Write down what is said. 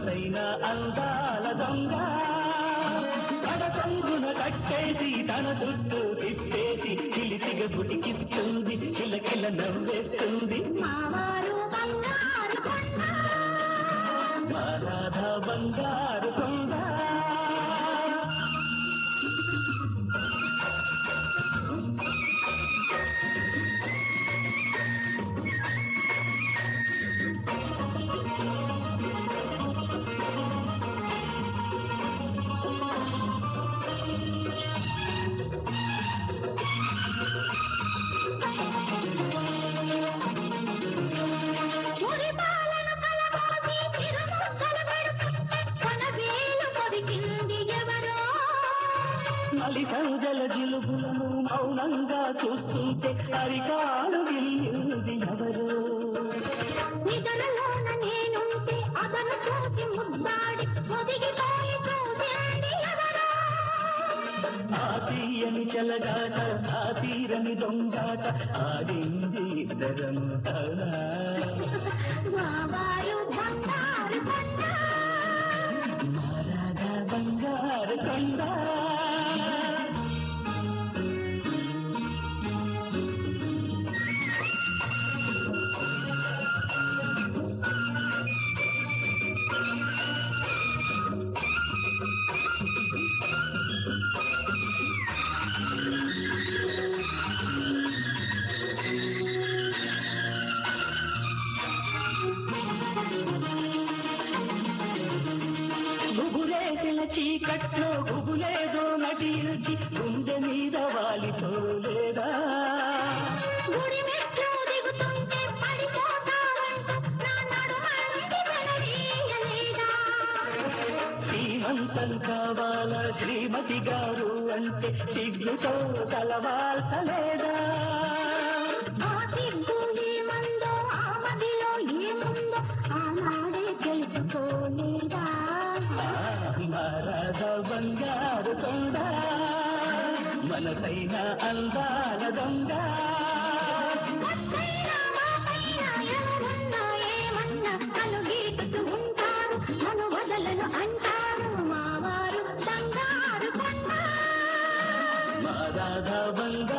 మనసైన అందాల దొంగ కడకొంగున కట్టేసి తన చుట్టూ తిప్పేసి చిలిసిగ గుడికిస్తుంది చిలకిల నవ్వేస్తుంది మావారు బంగారు కొండ మా రాధ బంగారు కొండ మురిపాలను కలబోసి తిరుముక్కలు పెడుతుంటే కొన వేలు కొరికింది ఎవరో మలి సంజల జిలుగులను మౌనంగా చూస్తుంటే అరికాలు విల్లింది ఎవరు నిద్రలోన నేనుంటే అతను చూసి ముద్దాడి ఒదిగిపోయి చూసింది ఎవరో ఆ తీయని చెలగాట ఆ తీరని దొంగాట ఆడింది ఇద్దరం అవునా మావారు బంగారు కొండ మా రాధ బంగారు కొండ గుబులేసిన చీకట్లో గుబులేదో నటించి గుండె మీద వాలిపోలేదా గుడి మెట్లు దిగుతుంటే పడిపోతావంటూ నా నడుమంటి వెనడీయలేదా శ్రీమంతం కావాలా శ్రీమతి గారు అంటే సిగ్గుతో తలవాల్చలేదా ఆ సిగ్గు ఏమందో ఆ మదిలో ఏముందో ఆనాడే తెలుసుకోలేదా ఆ, మా రాధ బంగారు కొండ మనసైన అందాల దొంగ వద్దైనా మాపైన ఎవరన్నా ఏమన్నా తను గీటుతూ ఉంటారు నన్ను వదలను అంటారు మావారు బంగారు కొండ మా రాధ బంగారు